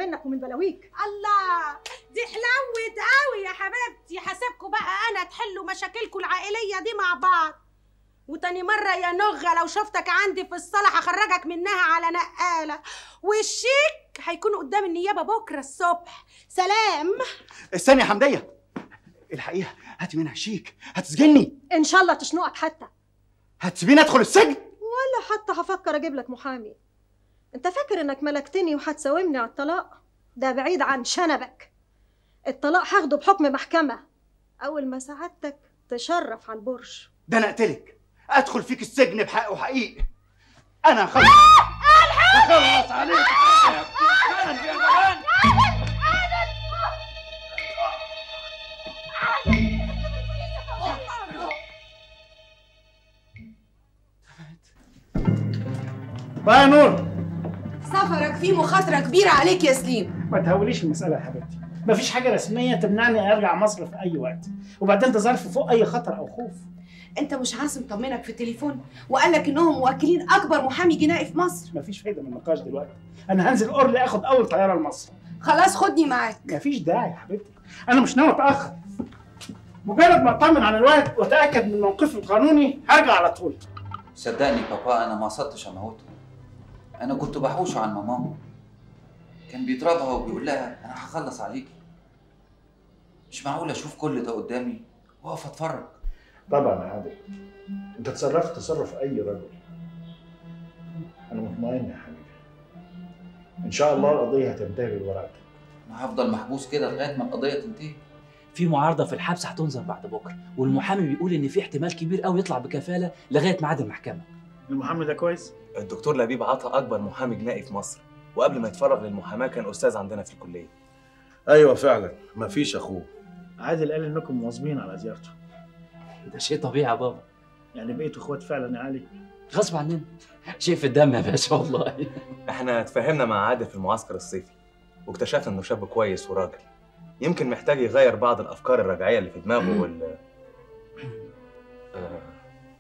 منك ومن بلاويك الله دي حلوت قوي يا حبيبتي حاسبكوا بقى انا تحلوا مشاكلكوا العائليه دي مع بعض وتاني مرة يا نغة لو شفتك عندي في الصالة هخرجك منها على نقالة والشيك هيكون قدام النيابة بكرة الصبح سلام استني يا حمديه الحقيقه هاتي منها شيك هتسجني ان شاء الله تشنقك حتى هتسيبيني ادخل السجن ولا حتى هفكر اجيب لك محامي انت فاكر انك ملكتني وهتساومني على الطلاق ده بعيد عن شنبك الطلاق هاخده بحكم محكمة اول ما سعادتك تشرف على البرج ده انا اقتلك ادخل فيك السجن بحق وحقيقي انا هخلص هخلص عليك يا جبان بقى يا نور سفرك فيه مخاطرة كبيرة عليك يا سليم ما تهوليش المسألة يا حبيبتي مفيش حاجة رسمية تمنعني أرجع مصر في أي وقت وبعدين ده ظرف فوق أي خطر أو خوف انت مش عاصم طمنك في التليفون وقال لك انهم موكلين اكبر محامي جنائي في مصر مفيش فايدة من النقاش دلوقتي أنا هنزل أورلي آخد أول طيارة لمصر خلاص خدني معاك مفيش داعي يا حبيبتي أنا مش ناوي أتأخر مجرد ما أطمن على الوقت وأتأكد من موقفي القانوني هرجع على طول صدقني بابا انا ما قصدتش اموته انا كنت بحوشه عن ماما كان بيضربها وبيقول لها انا هخلص عليكي مش معقول اشوف كل ده قدامي واقف اتفرج طبعا يا عادل أنت تصرفت تصرف أي رجل أنا مطمئن يا حبيبي إن شاء الله القضية هتنتهي ببراءتك انا هفضل محبوس كده لغايه ما القضيه تنتهي في معارضه في الحبس هتنظر بعد بكره والمحامي بيقول ان في احتمال كبير قوي يطلع بكفاله لغايه ميعاد المحكمه المحامي ده كويس الدكتور لبيب عطا اكبر محامي جنائي في مصر وقبل ما يتفرغ للمحاماه كان استاذ عندنا في الكليه ايوه فعلا مفيش اخوه عادل قال إنكم مواظبين على زيارته ده شيء طبيعي يا بابا يعني بقيتوا إخوات فعلا يا علي غصب عننا شيء في الدم يا باشا والله احنا اتفاهمنا مع عادل في المعسكر الصيفي واكتشفنا انه شاب كويس وراجل يمكن محتاج يغير بعض الافكار الرجعيه اللي في دماغه وال آه،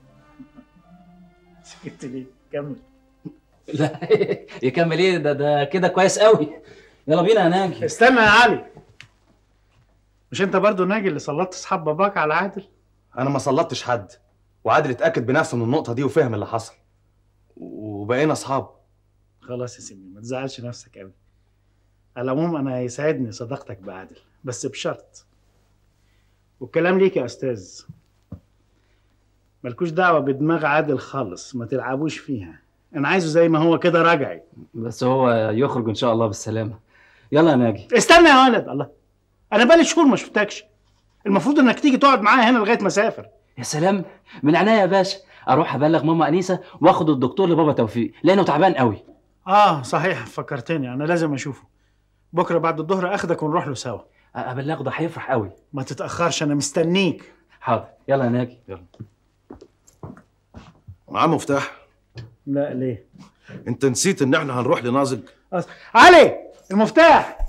سكت ليه؟ كمل لا يكمل ايه ده ده كده كويس قوي يلا بينا يا ناجي استنى يا علي مش انت برضو ناجي اللي سلطت اصحاب باباك على عادل انا ما سلطتش حد وعادل اتاكد بنفسه من النقطه دي وفهم اللي حصل وبقينا اصحاب خلاص يا سيدي ما تزعلش نفسك قوي على العموم انا هيسعدني صداقتك بعادل بس بشرط والكلام ليك يا استاذ ملكوش دعوه بدماغ عادل خالص ما تلعبوش فيها انا عايزه زي ما هو كده راجعي بس هو يخرج ان شاء الله بالسلامه يلا يا ناجي استنى يا ولد الله انا بقالي شهور ما شفتكش المفروض انك تيجي تقعد معايا هنا لغايه ما اسافر يا سلام من عينيا يا باشا اروح ابلغ ماما انيسه واخد الدكتور لبابا توفيق لانه تعبان قوي اه صحيح فكرتني انا لازم اشوفه بكره بعد الظهر اخدك ونروح له سوا ابلغه ده هيفرح قوي ما تتاخرش انا مستنيك حاضر يلا يا ناجي يلا معاه مفتاح لا ليه انت نسيت ان احنا هنروح لنازك أص... علي المفتاح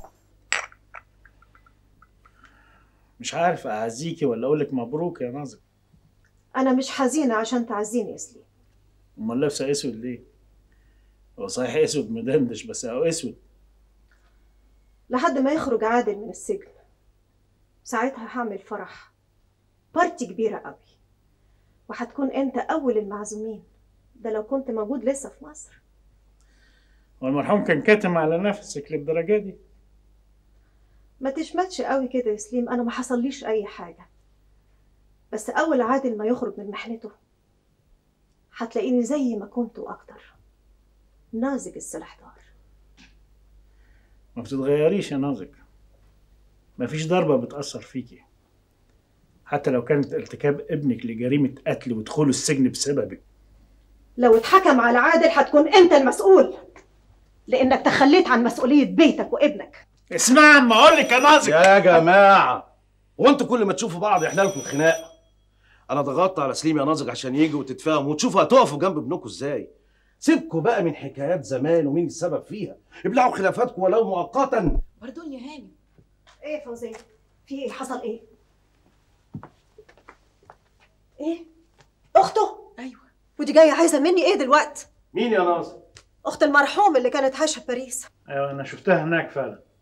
مش عارف اعزيكي ولا اقول لك مبروك يا ناظر انا مش حزينة عشان تعزيني يا سليم امال لابسه اسود ليه هو صحيح اسود مدندش بس هو اسود لحد ما يخرج عادل من السجن ساعتها هعمل فرح بارتي كبيرة قوي وهتكون انت اول المعزومين ده لو كنت موجود لسه في مصر هو المرحوم كان كاتم على نفسك للدرجه دي ما تشمتش قوي كده يا سليم انا ما حصليش اي حاجة بس اول عادل ما يخرج من محنته هتلاقيني زي ما كنت واكتر نازك السلاح دار ما بتتغيريش يا نازك مفيش ضربه بتاثر فيكي حتى لو كانت ارتكاب ابنك لجريمه قتل ودخوله السجن بسببك لو اتحكم على عادل هتكون انت المسؤول لانك تخليت عن مسؤولية بيتك وابنك اسمع اما اقول لك يا نازك يا جماعه هو انتوا كل ما تشوفوا بعض يحلى لكم خناق انا ضغطت على سليم يا نازك عشان يجوا وتتفاهموا وتشوفوا هتقفوا جنب ابنكم ازاي سيبكوا بقى من حكايات زمان ومين السبب فيها ابلعوا خلافاتكم ولو مؤقتا بردون يا هاني ايه يا فوزية في ايه حصل ايه ايه اخته ايوه ودي جايه عايزه مني ايه دلوقتي مين يا ناصر اخت المرحوم اللي كانت عايشه في باريس ايوه انا شفتها هناك فعلا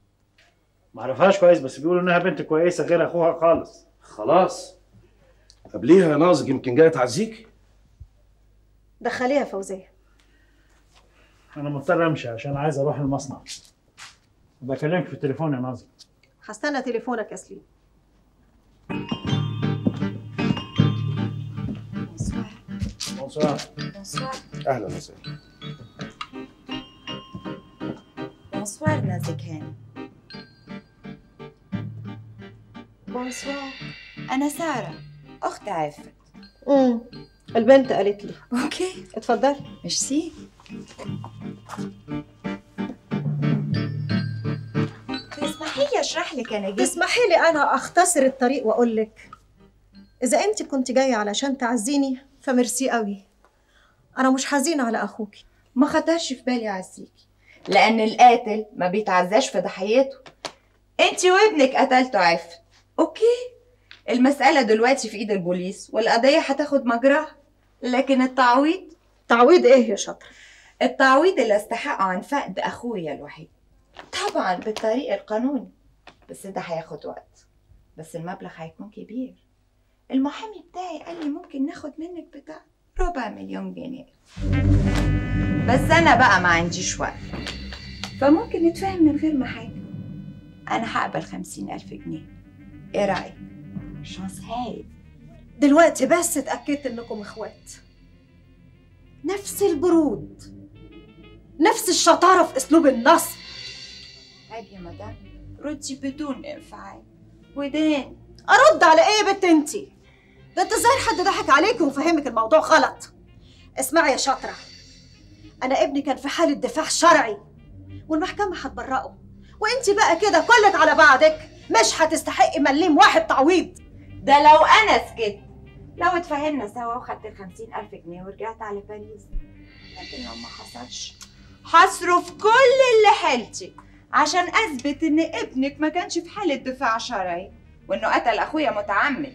معرفهاش كويس بس بيقولوا انها بنت كويسه غير اخوها خالص خلاص قبليها يا ناظر يمكن جايه تعزيك دخليها فوزيه انا مضطر امشي عشان عايز اروح المصنع بكلمك في التليفون يا ناظر هستنى تليفونك يا سليم بونسوار اهلا وسهلا بونسوار نازك هاني بونسوار أنا سارة أخت عفت امم البنت قالت لي أوكي اتفضلي ميرسي تسمحي لي أشرح لك أنا جيت تسمحي لي انا اختصر الطريق واقول لك اذا انت كنت جايه علشان تعزيني فميرسي قوي انا مش حزينه على اخوكي ما خطرش في بالي أعزيكي لأن القاتل ما بيتعزاش في ضحيته أنت وابنك قتلتوا عفت أوكي المسألة دلوقتي في إيد البوليس والقضية هتاخد مجراها لكن التعويض تعويض ايه يا شاطره التعويض اللي استحقه عن فقد أخويا الوحيد طبعا بالطريق القانوني بس ده هياخد وقت بس المبلغ هيكون كبير المحامي بتاعي قال لي ممكن ناخد منك بتاع ربع مليون جنيه بس أنا بقى ما عنديش وقت فممكن نتفاهم من غير ما حاجة أنا هقبل خمسين ألف جنيه إيه رأيك؟ شانس هايل دلوقتي بس اتاكدت انكم اخوات نفس البرود نفس الشطاره في اسلوب النصب عيب يا مدام ردي بدون انفعال ودين ارد على ايه يا بنت انتي ده انت ازاي حد ضحك عليكي وفهمك الموضوع غلط اسمعي يا شاطره انا ابني كان في حاله دفاع شرعي والمحكمه هتبرئه وانتي بقى كده كلك على بعضك مش هتستحقي مليم واحد تعويض ده لو انا سكت لو اتفاهمنا سوا وخدت الخمسين ألف جنيه ورجعت على باريس لكن لو ما حصلش هصرف كل اللي حيلتي عشان اثبت ان ابنك ما كانش في حالة دفاع شرعي وانه قتل اخويا متعمد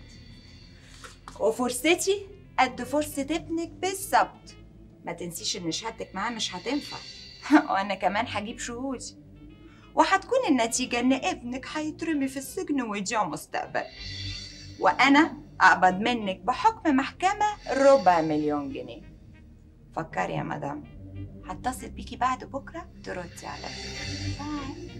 وفرصتي قد فرصة ابنك بالظبط ما تنسيش ان شهادتك معاه مش هتنفع وانا كمان هجيب شهودي وهتكون النتيجة ان ابنك هيترمي في السجن ويضيع مستقبل وانا اقبض منك بحكم محكمة ربع مليون جنيه فكري يا مدام هتصل بيكي بعد بكرة تردي عليا باي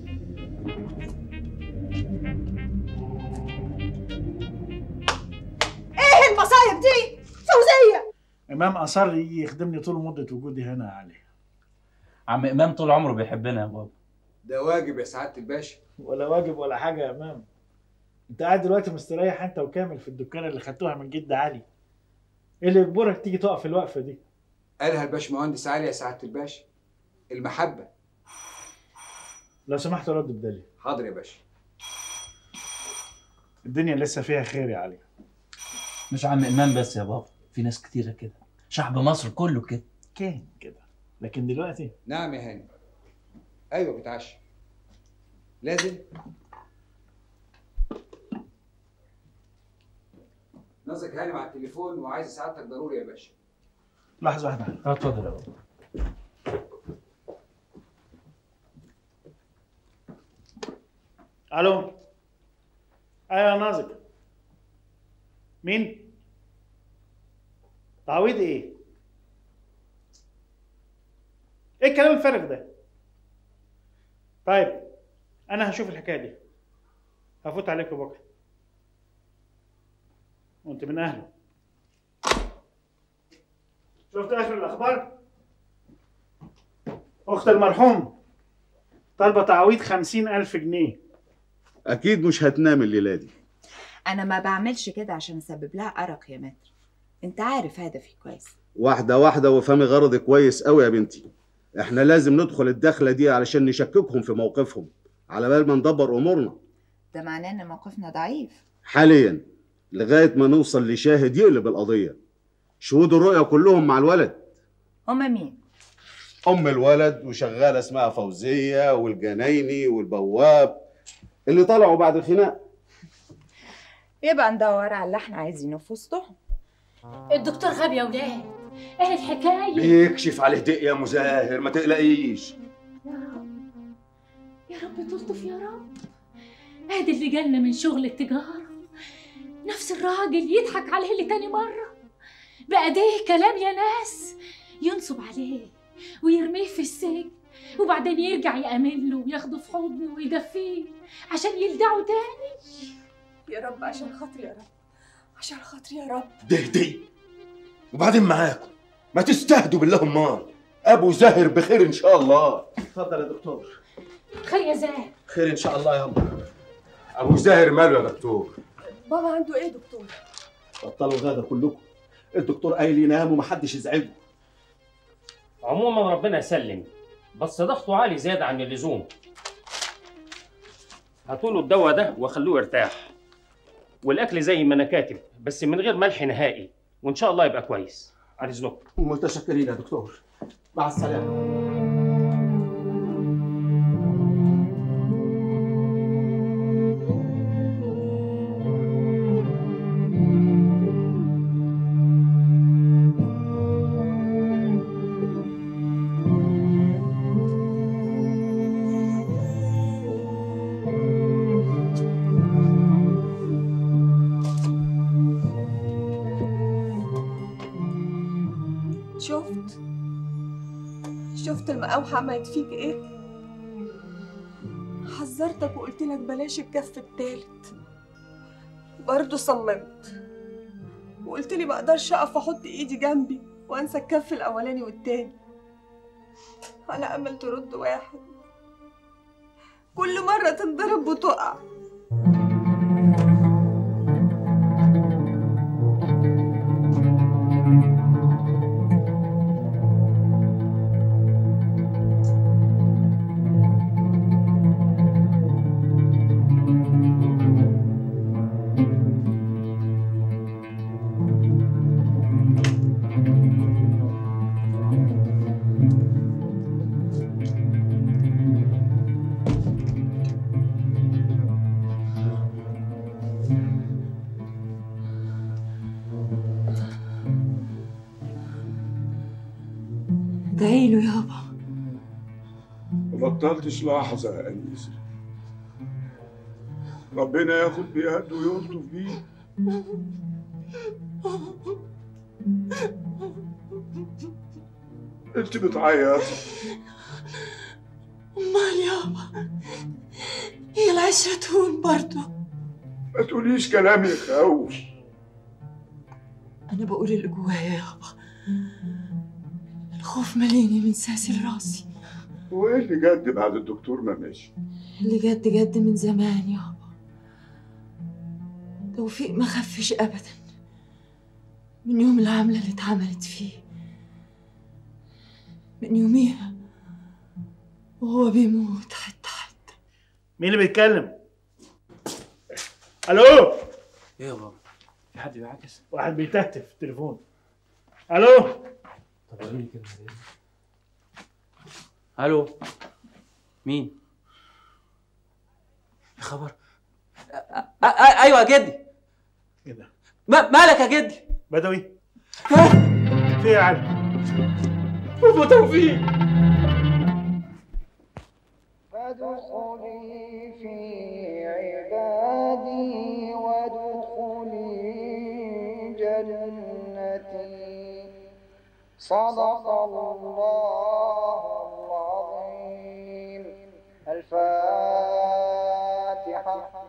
ايه المصايب دي فوزيه امام اصر يجي يخدمني طول مده وجودي هنا يا علي عم امام طول عمره بيحبنا يا بابا ده واجب يا سعاده الباشا ولا واجب ولا حاجه يا امام انت قاعد دلوقتي مستريح انت وكامل في الدكانه اللي خدتوها من جد علي ايه اللي يجبرك تيجي تقف الوقفه دي قالها الباشمهندس علي يا سعاده الباشا المحبه لو سمحت رد بدالي حاضر يا باشا الدنيا لسه فيها خير يا علي مش عم امام بس يا بابا في ناس كتيره كده شعب مصر كله كده كان كده لكن دلوقتي نعم يا هاني ايوه بتعشى لازم نازك هاني مع التليفون وعايز سعادتك ضروري يا باشا لحظه واحده اه اتفضل يا بابا الو ايوه يا نازك مين تعويض ايه ايه الكلام الفارغ ده طيب انا هشوف الحكايه دي هفوت عليكم بكره وانت من اهله شفت اخر الاخبار اخت المرحوم طالبه تعويض خمسين الف جنيه اكيد مش هتنام الليله دي انا ما بعملش كده عشان اسبب لها ارق يا متر انت عارف هدفي كويس واحده واحده وفهمي غرضي كويس قوي يا بنتي احنا لازم ندخل الدخله دي علشان نشككهم في موقفهم على بال ما ندبر امورنا ده معناه ان موقفنا ضعيف حاليا لغايه ما نوصل لشاهد يقلب القضيه شهود الرؤيه كلهم مع الولد هما مين ام الولد وشغاله اسمها فوزيه والجنايني والبواب اللي طلعوا بعد الخناق يبقى ندور على اللي احنا عايزينه في وسطهم الدكتور غبي يا ولاد ايه الحكايه بيكشف عليه دق يا مزاهر ما تقلقيش يا رب يا رب تلطف يا رب ادي اللي جالنا من شغل التجارة نفس الراجل يضحك عليه لتاني مرة بقى ده كلام يا ناس ينصب عليه ويرميه في السجن وبعدين يرجع يأمن له وياخده في حضنه ويدفيه عشان يلدعه تاني يا رب عشان خاطري يا رب عشان خاطري يا رب دهدي وبعدين معاكم ما تستهدوا بالله امال ابو زاهر بخير ان شاء الله اتفضل يا دكتور خير يا زاهر خير ان شاء الله يلا ابو زاهر ماله يا دكتور بابا عنده ايه يا دكتور بطلوا غدا كلكم الدكتور قايل ينام ومحدش يزعجه عموما ربنا يسلم بس ضغطه عالي زيادة عن اللزوم هاتوا له الدواء ده وخلوه يرتاح والاكل زي ما انا كاتب بس من غير ملح نهائي وان شاء الله يبقى كويس على اذنكم متشكرين يا دكتور مع السلامه شفت شفت المقاوحة عملت فيك ايه حذرتك وقلت لك بلاش الكف التالت برضه صممت وقلت لي ما اقدرش اقف احط ايدي جنبي وانسى الكف الاولاني والتاني على امل ترد واحد كل مرة تنضرب وتقع ادعيله يابا ما بطلتش لحظة يا أنيسة ربنا ياخد بيده ويلطف بيه انت بتعيطي امال يابا هي العشرة تهون برضه ما تقوليش كلام يخوف انا بقول اللي جوايا يابا الخوف مليني من ساسل راسي هو ايه اللي جد بعد الدكتور ما ماشي اللي جد جد من زمان يابا توفيق ما خفش ابدا من يوم العملة اللي اتعملت فيه من يوميها وهو بيموت حتى مين اللي بيتكلم؟ الو ايه يا بابا في حد بيعاكس واحد بيتهتف في التليفون الو طب قولي لي كده الو مين يا خبر أ- أ- أ- ايوه يا جدي ايه ده؟ ما- مالك يا جدي بدوي في ايه يا علي؟ ابو توفيق فادخلي في عبادي وادخلي جنتي صدق الله العظيم الفاتحة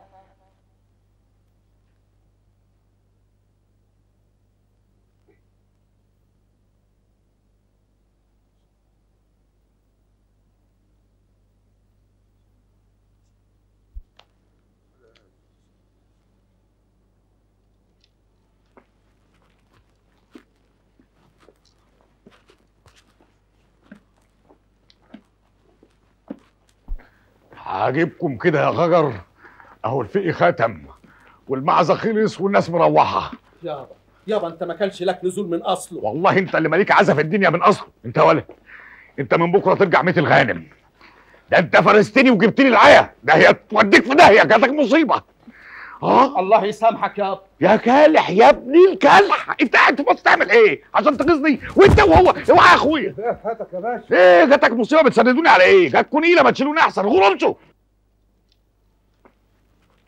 عاجبكم كده يا غجر اهو الفقي ختم والمعزه خلص والناس مروحه يابا يابا انت ما كانش لك نزول من اصله والله انت اللي مالك عزا في الدنيا من اصله انت ولا انت من بكره ترجع ميت الغانم ده انت فرستني وجبت لي العيا ده هي توديك في داهيه جاتك مصيبه اه الله يسامحك يابا يا كالح يا ابني الكالح انت قاعد تبص تعمل ايه عشان تغيظني وانت وهو اوعى يا اخويا فاتك يا باشا ايه جاتك مصيبه بتسندوني على ايه جاتكوا نيله ما تشيلوني احسن غور امشوا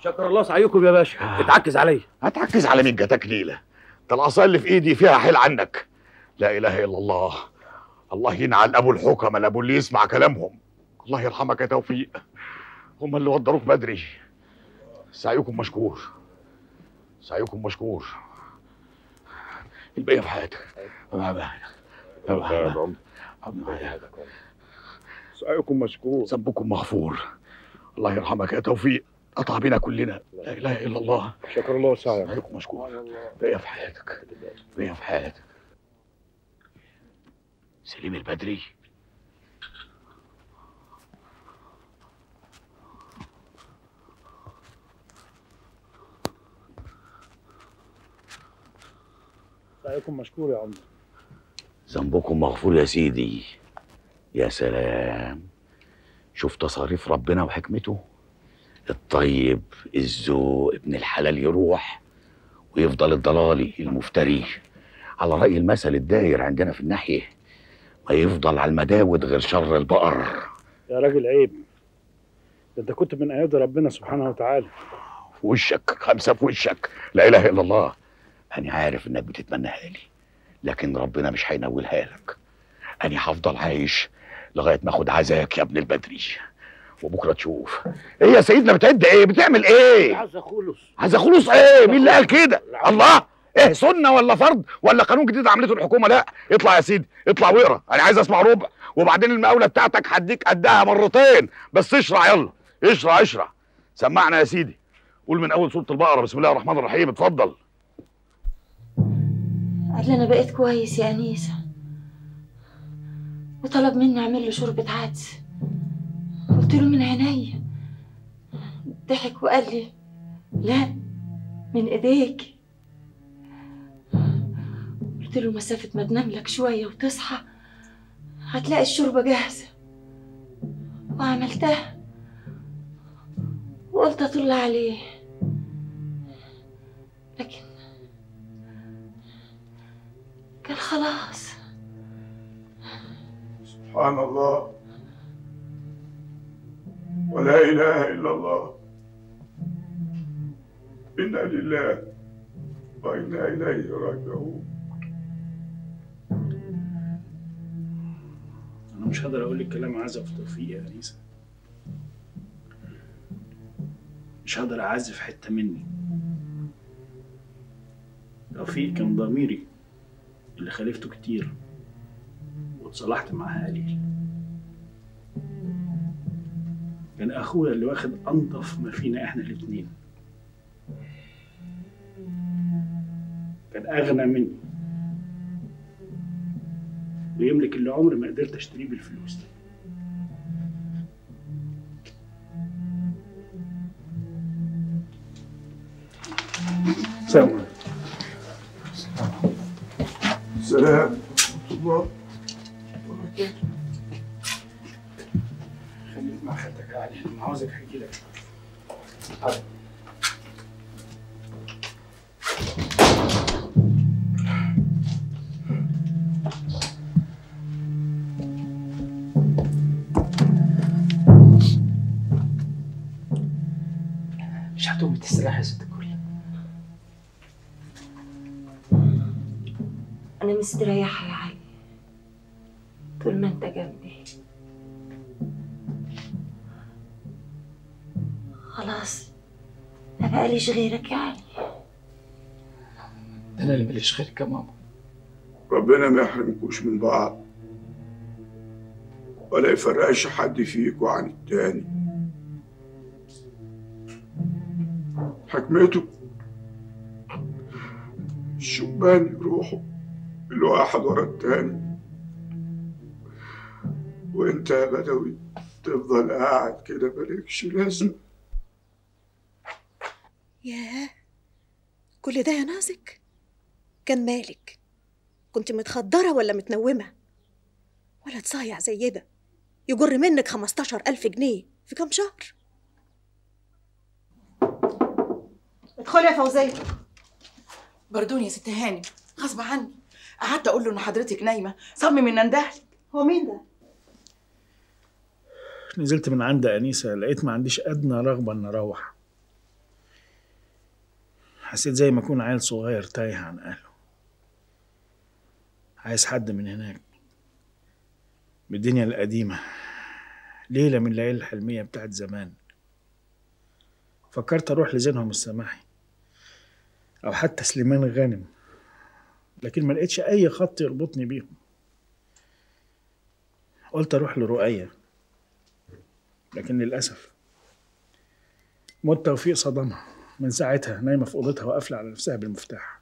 شكر الله سعيكم يا باشا اتعكز عليا هتعكز على مين جاتك ليله ده العصايه اللي في ايدي فيها حيل عنك لا اله الا الله الله ينعل ابو الحكم ابو اللي يسمع كلامهم الله يرحمك يا توفيق هم اللي ودروك بدري سعيكم مشكور سعيكم مشكور الباقي في حياتك سعيكم مشكور ذنبكم مغفور الله يرحمك يا توفيق قطع بينا كلنا لا اله الا الله شكر الله سعيك سعيكم مشكور بقي في حياتك بقي في حياتك سليم البدري سعيكم مشكور يا عمر ذنبكم مغفور يا سيدي يا سلام شوف تصاريف ربنا وحكمته الطيب الذوق ابن الحلال يروح ويفضل الضلالي المفتري على رأي المثل الداير عندنا في الناحية ما يفضل على المداود غير شر البقر يا راجل عيب ده انت كنت من ايادي ربنا سبحانه وتعالى في وشك خمسة في وشك لا إله إلا الله أنا عارف إنك بتتمناها لي لكن ربنا مش هينولها لك أنا هفضل عايش لغاية ما أخد عزاك يا ابن البدري وبكرة تشوف إيه يا سيدنا بتعد إيه بتعمل إيه عايز خلص عايز خلوص إيه مين اللي قال كده الله إيه سنة ولا فرض ولا قانون جديد عملته الحكومة لا اطلع يا سيدي اطلع واقرا أنا عايز أسمع ربع وبعدين المقاولة بتاعتك هديك قدها مرتين بس اشرع يلا اشرع اشرع سمعنا يا سيدي قول من اول سوره البقره بسم الله الرحمن الرحيم اتفضل قال لي انا بقيت كويس يا انيسه وطلب مني اعمل له شوربه عدس قلت له من عينيا ضحك وقال لي لا من ايديك قلت له مسافه ما تنام لك شويه وتصحى هتلاقي الشوربه جاهزه وعملتها وقلت اطل عليه لكن كان خلاص سبحان الله ولا إله إلا الله إنا لله وإنا إليه راجعون انا مش هقدر اقول لك كلام عزف توفيق يا انيسه مش هقدر اعزف حته مني توفيق كان ضميري اللي خالفته كتير واتصالحت معاه قليل كان اخويا اللي واخد انضف ما فينا احنا الاتنين كان اغنى مني ويملك اللي عمري ما قدرت اشتريه بالفلوس دي سلام عليكم. سلام الله خليك مع خالتك يا علي انا عاوزك احكي لك مش هتقومي تستريحي يا ست الكل انا مستريحه يا علي طول ما انت جنبي خلاص ما بقاليش غيرك يا علي ده انا اللي ماليش غيرك يا ماما ربنا ما يحرمكوش من بعض ولا يفرقش حد فيكوا عن التاني حكمته الشبان يروحوا الواحد ورا التاني وانت يا بدوي تفضل قاعد كده مالكش لازمه ياه كل ده يا نازك كان مالك كنت متخدرة ولا متنومة ولا تصايع زي ده يجر منك خمستاشر ألف جنيه في كام شهر ادخلي يا فوزية بردوني يا ست هانم غصب عني قعدت اقول له ان حضرتك نايمه صمم ان اندهلك هو مين ده؟ نزلت من عند انيسه لقيت ما عنديش ادنى رغبه ان اروح حسيت زي ما أكون عيل صغير تايه عن أهله عايز حد من هناك من الدنيا القديمة ليلة من الليالي الحلمية بتاعت زمان فكرت أروح لزينهم السماحي أو حتى سليمان غانم لكن ما لقيتش أي خط يربطني بيهم قلت أروح لرؤية لكن للأسف موت توفيق صدمها من ساعتها نايمة في أوضتها وقافلة على نفسها بالمفتاح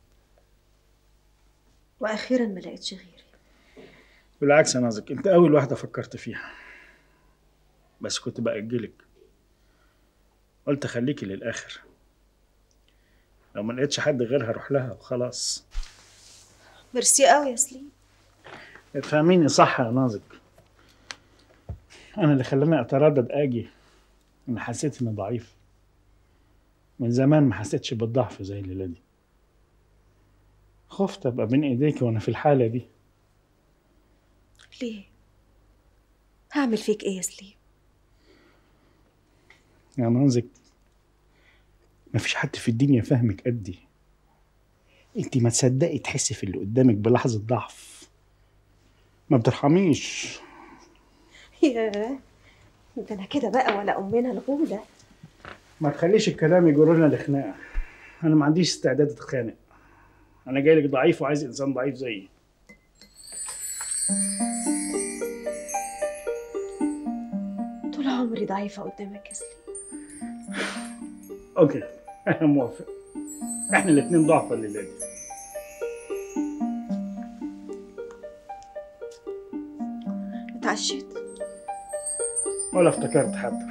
واخيرا ما لقيتش غيري بالعكس يا نازك انت اول واحده فكرت فيها بس كنت باجلك قلت خليكي للاخر لو ما لقيتش حد غيرها اروح لها وخلاص ميرسي قوي يا سليم تفهميني صح يا نازك انا اللي خلاني اتردد اجي ان حسيت اني ضعيف من زمان ما حسيتش بالضعف زي الليله دي خفت ابقى بين ايديك وانا في الحاله دي ليه هعمل فيك ايه يا سليم يا نازك مفيش حد في الدنيا فاهمك قدي انت ما تصدقي تحسي في اللي قدامك بلحظة ضعف ما بترحميش ياه ده انا كده بقى ولا امنا الغولة ما تخليش الكلام يجرنا لخناقة انا ما عنديش استعداد اتخانق انا جاي لك ضعيف وعايز انسان ضعيف زيي طول عمري ضعيفة قدامك يا سليم اوكي انا موافق احنا الاتنين ضعفة الليلة دي اتعشيت ولا افتكرت حتى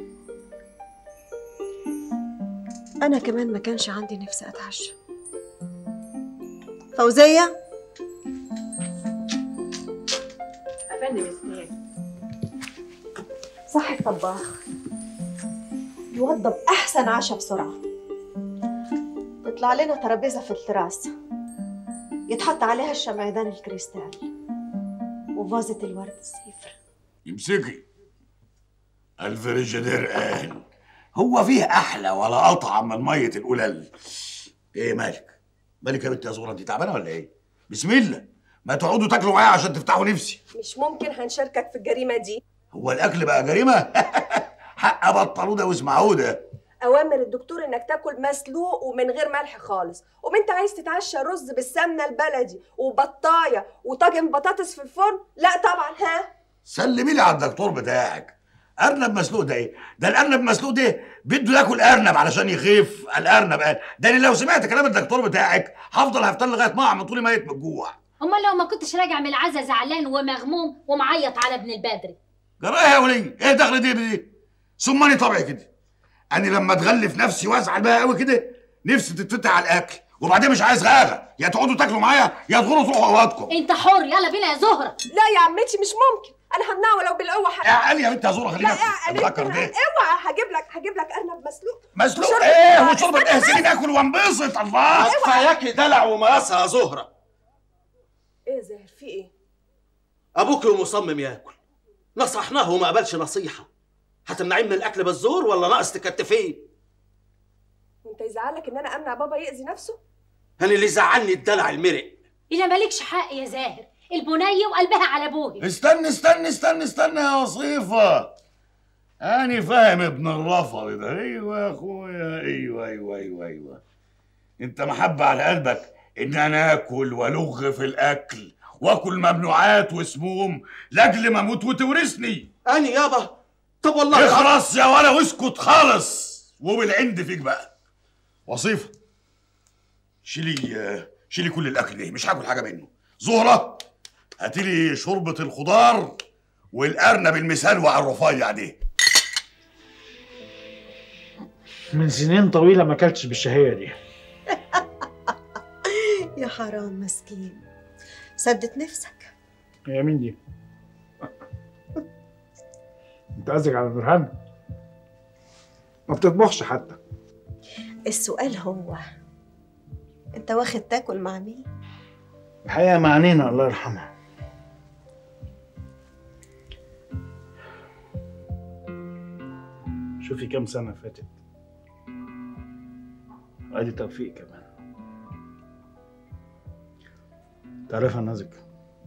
انا كمان ما كانش عندي نفس اتعشى فوزية افندم اسماعيل صح الطباخ يوضب احسن عشاء بسرعة تطلع لنا ترابيزة في التراس يتحط عليها الشمعدان الكريستال وفازة الورد الصفر امسكي الفريجيدير قال هو فيه احلى ولا اطعم من ميه القلل ايه مالك مالك يا بنت يا زوره انت تعبانه ولا ايه بسم الله ما تقعدوا تاكلوا معايا عشان تفتحوا نفسي مش ممكن هنشاركك في الجريمة دي هو الاكل بقى جريمه حق بطلوا ده واسمعوا ده أوامر الدكتور إنك تاكل مسلوق ومن غير ملح خالص وما أنت عايز تتعشى رز بالسمنة البلدي وبطاية وطاجن بطاطس في الفرن لا طبعا ها سلمي لي على الدكتور بتاعك ارنب مسلوق ده ايه ده الارنب مسلوق ده بده ياكل ارنب علشان يخف الارنب قال ده انا لو سمعت كلام الدكتور بتاعك هفضل هفتل لغايه ما اعمل طولي ميت من الجوع امال لو ما كنتش راجع من العزا زعلان ومغموم ومعيط على ابن البدري جرايه يا وليه ايه دخل دي بدي ثم انا طبعي كده انا لما اتغلف نفسي وازعل بقى قوي كده نفسي تتفتح على الاكل وبعدين مش عايز غاغه يا تقعدوا تاكلوا معايا يا تغوروا تروحوا اوقاتكم انت حر يلا بينا يا زهره لا يا عمتي مش ممكن أنا همنعه ولو بالقوة يا علي يا بنت يا زوره خلينا لا يا اتذكر قلبي ده اوعى هجيب لك هجيب لك أرنب مسلوق مسلوق وشوربة ايه بقى. وشوربه ايه سيبيني اكل وانبسط الله كفاياكي دلع ومقاسة يا زهرة إيه يا زاهر في إيه؟ أبوك مصمم ياكل نصحناه وما قبلش نصيحة هتمنعيه من الأكل بالزور ولا ناقص تكتفيه؟ وأنت يزعلك إن أنا أمنع بابا يأذي نفسه؟ أنا اللي زعلني الدلع المرق إلا مالكش حق يا زاهر البنية وقلبها على ابوها استنى استنى استنى استنى يا وصيفة أنا فاهم ابن الرفض ده أيوة يا أخويا أيوة أيوة أيوة أيوة أنت محبة على قلبك إن أنا آكل وألغ في الأكل وآكل ممنوعات وسموم لأجل ما أموت وتورثني أنا يابا طب والله اخرس يا ولا واسكت خالص وبالعند فيك بقى وصيفة شيلي شيلي كل الأكل ده مش هاكل حاجة منه زهرة هاتيلي شوربة الخضار والأرنب المسلوع على الرفيع دي من سنين طويلة ما اكلتش بالشهية دي يا حرام مسكين سدت نفسك هي مين دي؟ انت قصدك على نورهان؟ ما بتطبخش حتى السؤال هو انت واخد تاكل مع مين الحقيقة معنينا الله يرحمها شوفي كام سنة فاتت ادي توفيق كمان تعرفها نازك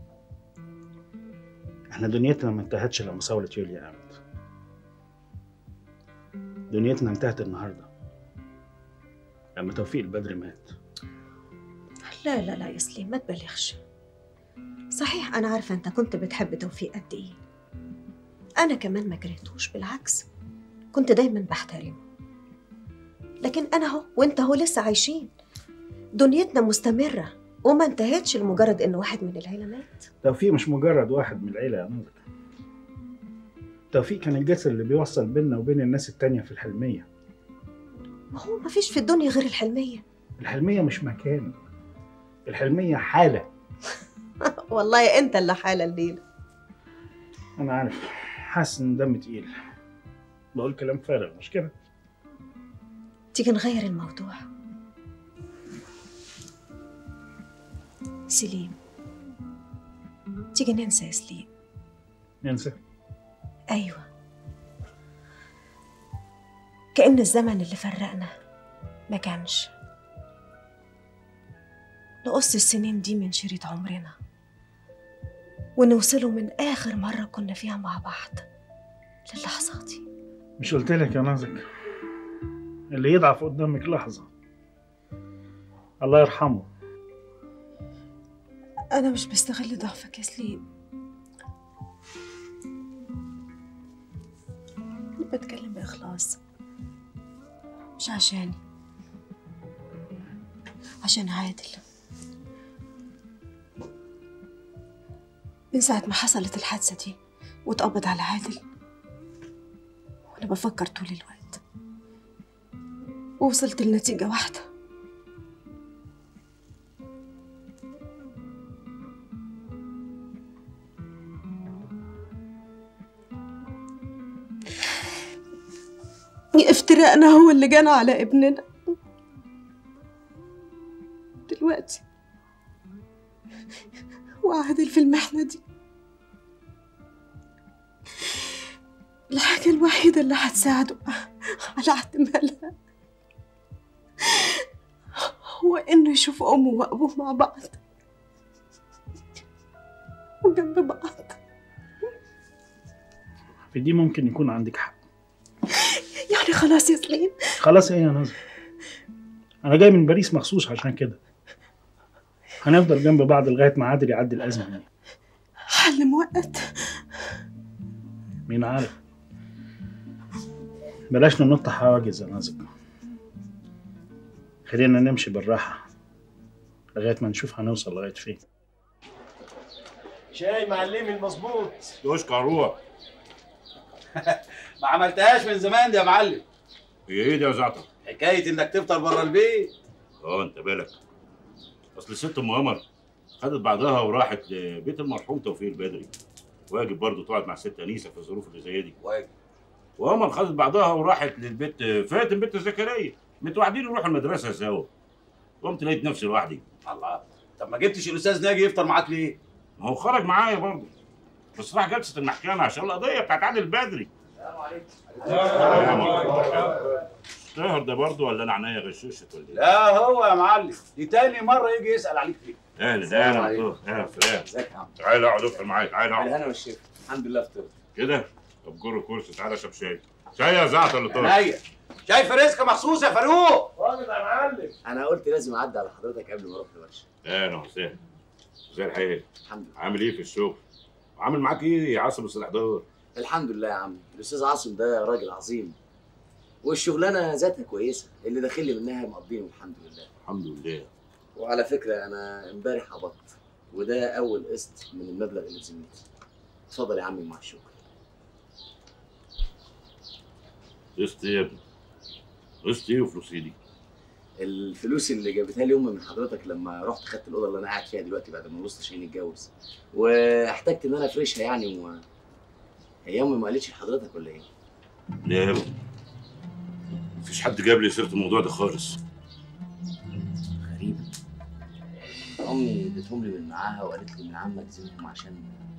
احنا دنيتنا ما انتهتش لما ثورة يوليا قامت دنيتنا انتهت النهارده لما توفيق البدري مات لا لا لا يا سليم ما تبالغش صحيح أنا عارفة أنت كنت بتحب توفيق قد إيه أنا كمان ما كرهتوش بالعكس كنت دايما بحترمه لكن أنا أهو وأنت أهو لسه عايشين دنيتنا مستمرة وما انتهتش لمجرد إن واحد من العيلة مات توفيق مش مجرد واحد من العيلة يا نازك توفيق كان الجسر اللي بيوصل بيننا وبين الناس التانية في الحلمية ما هو ما فيش في الدنيا غير الحلمية الحلمية مش مكان الحلمية حالة والله أنت اللي حالة الليلة أنا عارف حاسس إن دمي تقيل بقول كلام فارغ مش كده تيجي نغير الموضوع سليم تيجي ننسى يا سليم ننسى أيوة كأن الزمن اللي فرقنا ما كانش نقص السنين دي من شريط عمرنا ونوصله من آخر مرة كنا فيها مع بعض للحظة دي مش قلت لك يا نازك اللي يضعف قدامك لحظة الله يرحمه أنا مش بستغل ضعفك يا سليم أنا بتكلم بإخلاص مش عشاني عشان عادل من ساعة ما حصلت الحادثة دي واتقبض على عادل وأنا بفكر طول الوقت ووصلت لنتيجة واحدة افتراقنا هو اللي جانا على ابننا دلوقتي وعادل في المحنة دي الحاجة الوحيدة اللي هتساعده على احتمالها هو إنه يشوف أمه وأبوه مع بعض وجنب بعض في دي ممكن يكون عندك حق يعني خلاص يا سليم خلاص ايه يا نازك انا جاي من باريس مخصوص عشان كده هنفضل جنب بعض لغايه ما عادل يعدي الازمه دي حل مؤقت مين عارف بلاش ننط حواجز يا نازك خلينا نمشي بالراحه لغايه ما نشوف هنوصل لغايه فين شاي معلمي المظبوط تشكر روح ما عملتهاش من زمان دي يا معلم هي ايه دي يا زعتر؟ حكايه انك تفطر بره البيت اه انت بالك اصل الست ام قمر خدت بعضها وراحت لبيت المرحوم توفيق البدري واجب برضه تقعد مع الست انيسه في الظروف اللي زي دي واجب وقمر خدت بعضها وراحت للبيت فاتن بنت زكريا متوحدين يروحوا المدرسه سوا قمت لقيت نفسي لوحدي الله طب ما جبتش الاستاذ ناجي يفطر معاك ليه؟ ما هو خرج معايا برضه بس راح جلسه المحكمه عشان القضيه بتاعت عادل البدري السلام عليكم طاهر ده برضه ولا انا عينيا غششت ولا ايه؟ لا هو يا معلم دي تاني مره يجي يسال عليك فيه اهلا السلام اهلا عليكم. طاهر اهلا سلام ازيك يا عم تعالى اقعد افطر معايا تعالى اقعد انا والشيخ الحمد لله فطرت كده طب جر كرسي تعالى اشرب شاي شاي يا زعتر اللي طاهر عينيا شايف رزقه مخصوص يا فاروق راجل يا معلم انا قلت لازم اعدي على حضرتك قبل ما اروح الورشه اهلا وسهلا زي الحياه الحمد لله عامل ايه في الشغل؟ عامل معاك ايه يا عاصم الاستحضار؟ الحمد لله يا عم الاستاذ عاصم ده راجل عظيم والشغلانه ذاتها كويسه اللي داخل لي منها مقضينه الحمد لله الحمد لله وعلى فكره انا امبارح قبضت وده اول قسط من المبلغ اللي في ذمتي اتفضل يا عمي مع الشغل قسط ايه يا ابني؟ قسط ايه وفلوس ايه دي؟ الفلوس اللي جابتها لي امي من حضرتك لما رحت خدت الاوضه اللي انا قاعد فيها دلوقتي بعد ما وصلت عشان نتجوز واحتجت ان انا افرشها يعني و... هي امي ما قالتش لحضرتك ولا ايه؟ لا يا ابني مفيش حد جاب لي سيره الموضوع ده خالص غريبة أمي اديتهم لي من معاها وقالت لي من عمك زينهم عشان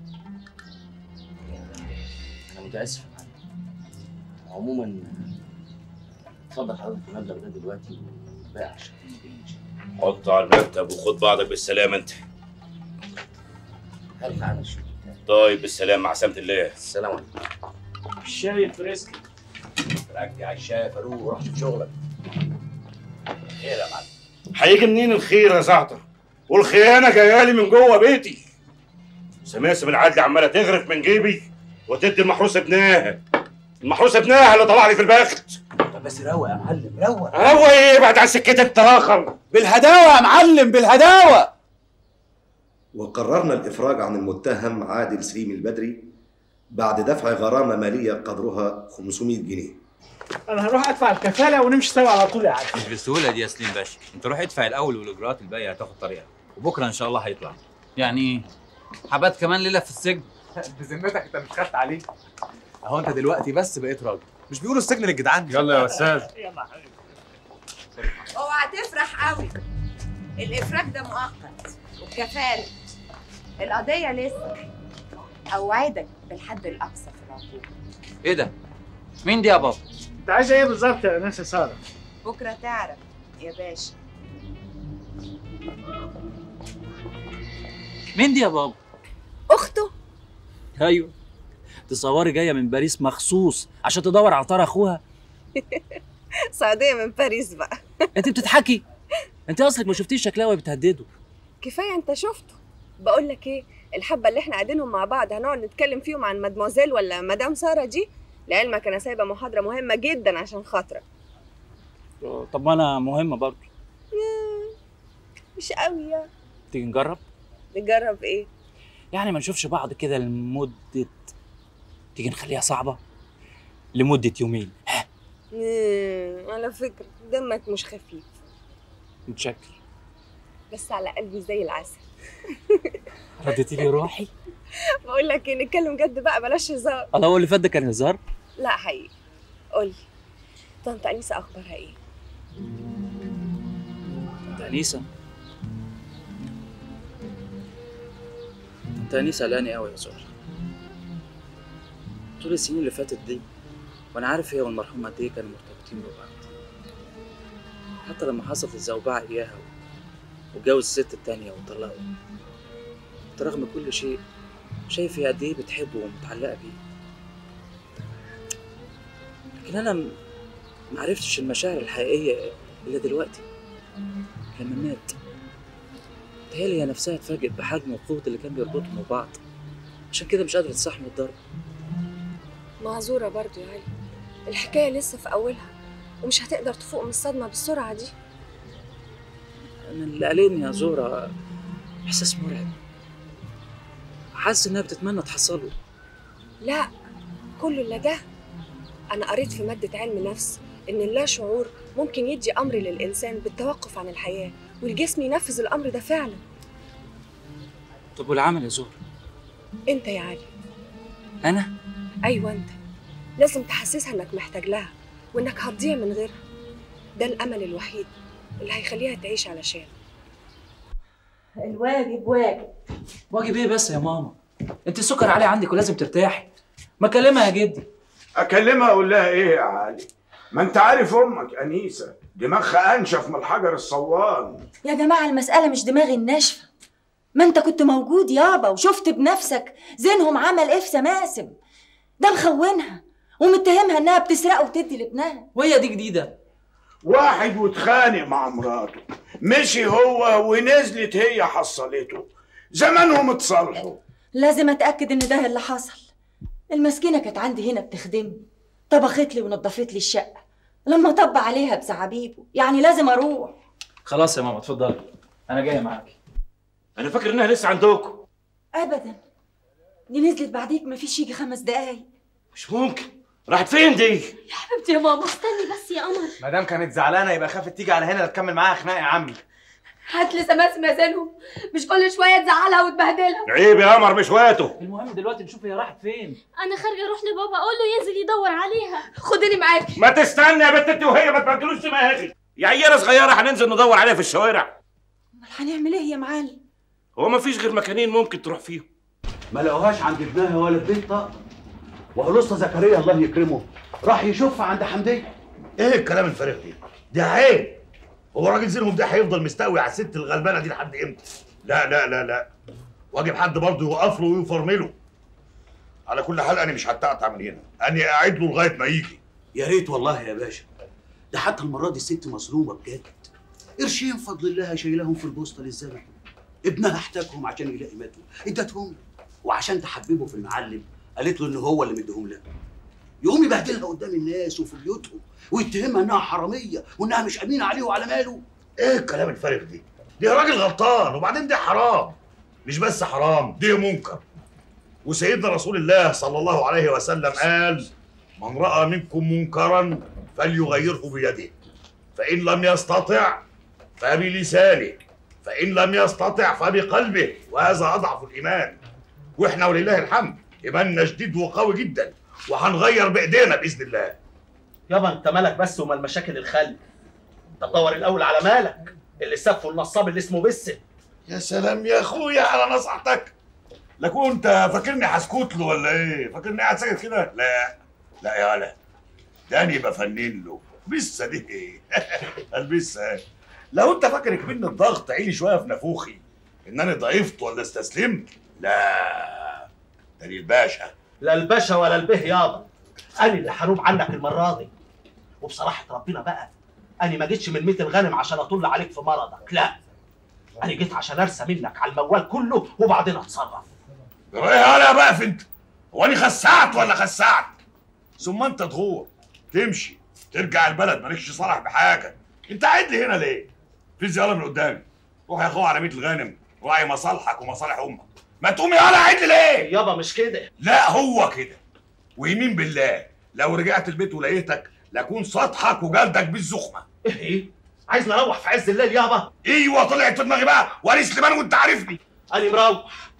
أنا متأسف يا معلم عموما اتفضل حضرتك المبلغ ده دلوقتي بقى عشان ما يجيش حط على المكتب وخد بعضك بالسلامه انت هلحق على الشغل طيب بالسلامه مع سلامه الله السلام عليكم الشاي الفريسك رجع الشاي يا فاروق وروح شوف شغلك خير يا معلم هيجي منين الخير يا زعتر والخيانه جايه لي من جوه بيتي سماسم العدل عماله تغرف من جيبي وتدي المحروس ابنها المحروس ابنها اللي طلع لي في البخت طب بس روق يا معلم روق هو ايه ابعد عن سكتك انت اخر بالهداوه يا معلم بالهداوه وقررنا الإفراج عن المتهم عادل سليم البدري بعد دفع غرامة مالية قدرها 500 جنيه انا هروح ادفع الكفاله ونمشي سوا على طول يا عادل مش بالسهوله دي يا سليم باشا انت روح ادفع الاول والاجراءات الباقيه هتاخد طريقها وبكره ان شاء الله هيطلع يعني ايه حبات كمان ليله في السجن بذمتك انت مش خدت عليه اهو انت دلوقتي بس بقيت راجل مش بيقولوا السجن للجدعان يلا يا استاذ اوعى تفرح قوي الافراج ده مؤقت والكفاله القضيه لسه اوعدك بالحد الاقصى في العقوبه ايه ده مين دي يا بابا انت عايزه ايه بالظبط يا انسه ساره بكره تعرف يا باشا مين دي يا بابا اخته ايوه تصوري جايه من باريس مخصوص عشان تدور على طار اخوها سعوديه من باريس بقى انت بتضحكي انت اصلك ما شفتيش شكلها وهي بتهدده كفايه انت شفته بقول لك ايه الحبه اللي احنا قاعدينهم مع بعض هنقعد نتكلم فيهم عن مادموزيل ولا مدام ساره دي لعلمك انا سايبه محاضره مهمه جدا عشان خاطرك طب ما انا مهمه برضه مش قوي يعني تيجي نجرب نجرب ايه يعني ما نشوفش بعض كده لمده تيجي نخليها صعبه لمده يومين مم، على فكره دمك مش خفيف متشكر بس على قلبي زي العسل رديتي لي روحي بقول لك ايه نتكلم جد بقى بلاش هزار الله هو اللي فات ده كان هزار لا حقيقي قولي طنط انيسه اخبارها ايه انت انيسه انت انيسه قلقاني قوي يا زهر طول السنين اللي فاتت دي وانا عارف هي والمرحوم قد ايه كانوا مرتبطين ببعض حتى لما حصلت الزوبعة اياها واتجوز الست التانية وطلقوا انت رغم كل شيء شايف هي قد ايه بتحبه ومتعلقة بيه لكن انا م- معرفتش المشاعر الحقيقية الا دلوقتي لما مات تهيألي هي نفسها اتفاجئت بحجم وقوة اللي كان بيربطهم ببعض عشان كده مش قادرة تستحمل الضرب معذوره برضو يا علي الحكايه لسه في اولها ومش هتقدر تفوق من الصدمه بالسرعه دي انا اللي قالني يا زهرة احساس مرعب حاسس انها بتتمنى تحصله لا كله الا ده انا قريت في ماده علم نفس ان اللا شعور ممكن يدي امر للانسان بالتوقف عن الحياه والجسم ينفذ الامر ده فعلا طب والعمل يا زهرة انت يا علي انا ايوه انت لازم تحسسها انك محتاج لها وانك هتضيع من غيرها ده الامل الوحيد اللي هيخليها تعيش علشان الواجب واجب واجب ايه بس يا ماما انت السكر عالي عندك ولازم ترتاحي ما اكلمها يا جدي اكلمها اقول لها ايه يا علي ما انت عارف امك انيسه دماغها انشف من الحجر الصوان يا جماعة المسألة مش دماغي الناشفة ما انت كنت موجود يابا وشفت بنفسك زينهم عمل ايه في سماسم ده مخونها ومتهمها انها بتسرقه وتدي لابنها وهي دي جديدة واحد واتخانق مع مراته مشي هو ونزلت هي حصلته زمانهم اتصالحوا لازم اتأكد ان ده اللي حصل المسكينة كانت عندي هنا بتخدمني طبخت لي ونظفت لي الشقة لما طب عليها بزعابيبه يعني لازم اروح خلاص يا ماما اتفضلي انا جاي معاكي انا فاكر انها لسه عندكم ابدا دي نزلت بعديك مفيش يجي خمس دقايق مش ممكن راحت فين دي حبيبتي يا ماما استني بس يا قمر ما دام كانت زعلانه يبقى خافت تيجي على هنا تكمل معاها خناق يا عمي هات لي سماسم يا زينهم مش كل شويه تزعلها وتبهدلها عيب يا قمر مش وقته المهم دلوقتي نشوف هي راحت فين انا خارجه اروح لبابا اقول له ينزل يدور عليها خدني معاكي ما تستنى يا بنت انت وهي ما تبدلوش دماغي يا عيالة صغيرة هننزل ندور عليها في الشوارع امال هنعمل ايه يا معلم هو ما فيش غير مكانين ممكن تروح فيهم ما لقوهاش عند ابنها ولا في بيت طاقة وهو الاسطى زكريا الله يكرمه راح يشوفها عند حمدية ايه الكلام الفارغ ده؟ ده عيب هو راجل زينهم ده هيفضل مستقوي على الست الغلبانه دي لحد امتى؟ لا لا لا لا واجب حد برضه يوقف له ويفرمله على كل حال انا مش هتقطع من هنا انا قاعد له لغايه ما يجي يا ريت والله يا باشا ده حتى المره دي الست مظلومه بجد قرشين فضل الله شايلهم في البوسطه للزمن ابنها احتاجهم عشان يلاقي ماتوا ادتهم له. وعشان تحببه في المعلم قالت له ان هو اللي مديهم لها يقوم يبهدلها قدام الناس وفي بيوتهم ويتهمها انها حراميه وانها مش امينه عليه وعلى ماله ايه الكلام الفارغ دي؟ دي راجل غلطان وبعدين دي حرام مش بس حرام دي منكر وسيدنا رسول الله صلى الله عليه وسلم قال من راى منكم منكرا فليغيره بيده فان لم يستطع فبلسانه فان لم يستطع فبقلبه وهذا اضعف الايمان واحنا ولله الحمد ايماننا شديد وقوي جدا وهنغير بايدينا باذن الله يابا انت مالك بس ومال مشاكل الخلق انت دور الاول على مالك اللي سفه النصاب اللي اسمه بسم يا سلام يا اخويا على نصيحتك لا كنت فاكرني هسكت له ولا ايه؟ فاكرني قاعد ساكت كده؟ لا لا يا ولا ده انا بفنن له بسه دي ايه؟ البسه لو انت فاكر كمان الضغط عيني شويه في نافوخي ان انا ضعفت ولا استسلمت لا ده أنا الباشا لا الباشا ولا البه يابا انا اللي هنوب عنك المره دي وبصراحه ربنا بقى انا ما جيتش من ميت الغنم عشان اطل عليك في مرضك لا انا جيت عشان ارسى منك على الموال كله وبعدين اتصرف ايه يا بقى انت هو انا خسعت ولا خسعت ثم انت تغور تمشي ترجع البلد مالكش صالح بحاجه انت قاعد لي هنا ليه في زياره من قدامي روح يا اخويا على ميت الغنم راعي مصالحك ومصالح امك ما تقوم يا قاعد لي ليه يابا مش كده لا هو كده ويمين بالله لو رجعت البيت ولقيتك لاكون سطحك وجلدك بالزخمه ايه عايز نروح في عز الليل يابا ايوه طلعت في دماغي بقى وانا سليمان وانت عارفني انا مروح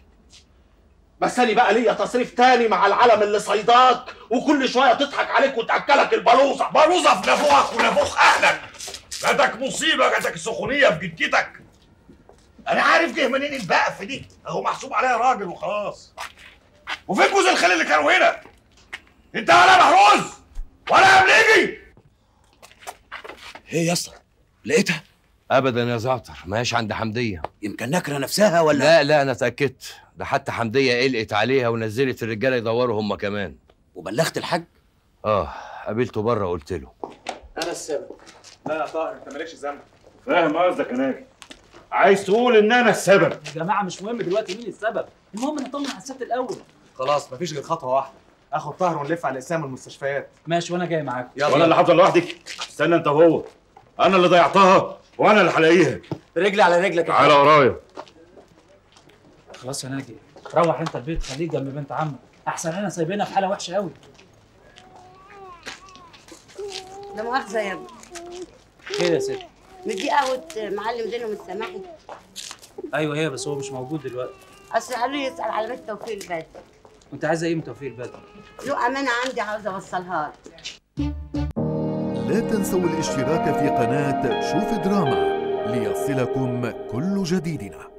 بس انا بقى ليا تصريف تاني مع العالم اللي صيداك وكل شويه تضحك عليك وتاكلك البلوزه بلوزه في نافوخك ونافوخ اهلك جاتك مصيبه جاتك سخونيه في جدتك انا عارف جه منين البقف دي اهو محسوب عليها راجل وخلاص وفين جوز الخال اللي كانوا هنا انت ولا محروز ولا امليجي ايه يا اسطى لقيتها ابدا يا زعتر ماهيش عند حمديه يمكن نكره نفسها ولا لا لا انا اتاكدت ده حتى حمديه قلقت عليها ونزلت الرجاله يدوروا هم كمان وبلغت الحاج اه قابلته بره قلت له انا السبب لا يا طاهر انت مالكش ذنب فاهم قصدك يا ناجي عايز تقول ان انا السبب يا جماعه مش مهم دلوقتي مين السبب المهم نطمن على الست الاول خلاص مفيش غير خطوه واحده اخد طاهر ونلف على الاقسام والمستشفيات ماشي وانا جاي معاكم وانا اللي هفضل لوحدي استنى انت وهو انا اللي ضيعتها وانا اللي هلاقيها رجلي على رجلك يا تعالى ورايا خلاص يا ناجي روح انت البيت خليك جنب بنت عمك احسن انا سايبينها في حاله وحشه قوي لا مؤاخذة يا ابني خير يا ست مش دي قهوة معلم زينهم السماحي ايوه هي بس هو مش موجود دلوقتي أصل قالوا لي يسأل على بيت توفيق البدر وانت عايزه ايه من توفيق البدر له أمانة عندي عاوزة أوصلها له لا تنسوا الاشتراك في قناة شوف دراما ليصلكم كل جديدنا